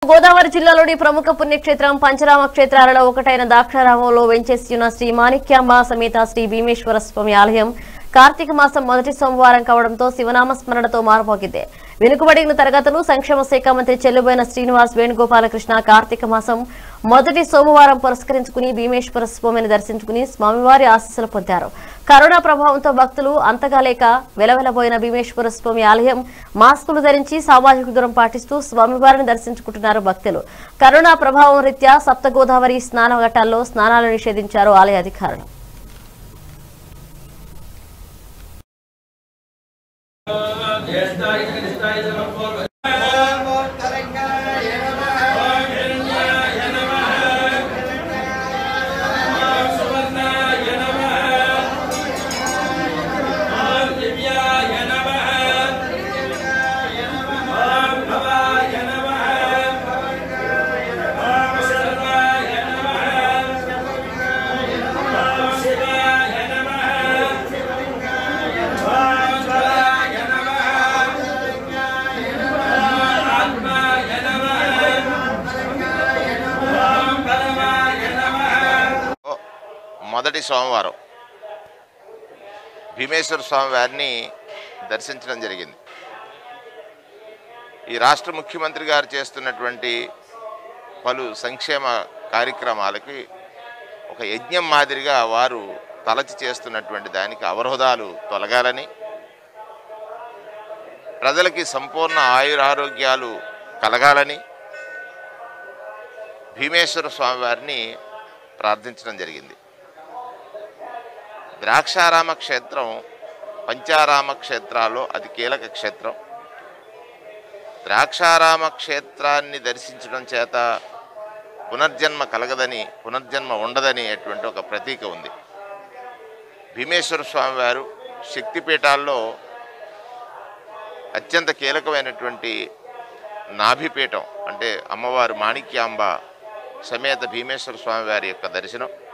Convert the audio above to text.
గోదావరి జిల్లాలోని ప్రముఖ పుణ్యక్షేత్రం పంచరామ క్షేత్రాలలో ఒకటైన దాక్షారామంలో వెంచేసి ఉన్న శ్రీ మాణిక్యాంబ సమేత శ్రీ భీమేశ్వర స్వామి ఆలయం కార్తీక మాసం మొదటి సోమవారం కావడంతో శివనామ స్మరణతో మారుమోగింది వెనుకబడిన తరగతులు సంక్షేమ శాఖ మంత్రి చెల్లుబోయిన శ్రీనివాస్ వేణుగోపాలకృష్ణ కార్తీక మాసం మొదటి సోమవారం పురస్కరించుకుని భీమేశ్వర స్వామిని దర్శించుకుని స్వామివారి ఆశీస్సులు పొందారు కరోనా ప్రభావంతో భక్తులు అంతగా లేక వెలవెలబోయిన భీమేశ్వర స్వామి ఆలయం మాస్కులు ధరించి సామాజిక దూరం పాటిస్తూ స్వామివారిని దర్శించుకుంటున్నారు భక్తులు కరోనా ప్రభావం రీత్యా సప్త గోదావరి స్నాన ఘట్టాల్లో స్నానాలు నిషేధించారు ఆలయ అధికారులు మొదటి సోమవారం భీమేశ్వర స్వామి వారిని దర్శించడం జరిగింది ఈ రాష్ట్ర ముఖ్యమంత్రి గారు చేస్తున్నటువంటి పలు సంక్షేమ కార్యక్రమాలకి ఒక యజ్ఞం మాదిరిగా వారు తలచి చేస్తున్నటువంటి దానికి అవరోధాలు తొలగాలని ప్రజలకి సంపూర్ణ ఆయురారోగ్యాలు కలగాలని భీమేశ్వర స్వామి వారిని ప్రార్థించడం జరిగింది ద్రాక్షారామ క్షేత్రం పంచారామ క్షేత్రాల్లో అతి కీలక క్షేత్రం ద్రాక్షారామ క్షేత్రాన్ని దర్శించడం చేత పునర్జన్మ కలగదని పునర్జన్మ ఉండదని అటువంటి ఒక ప్రతీక ఉంది భీమేశ్వర స్వామి వారు శక్తిపీఠాల్లో అత్యంత కీలకమైనటువంటి నాభిపీఠం అంటే అమ్మవారు మాణిక్యాంబ సమేత భీమేశ్వర స్వామి వారి యొక్క దర్శనం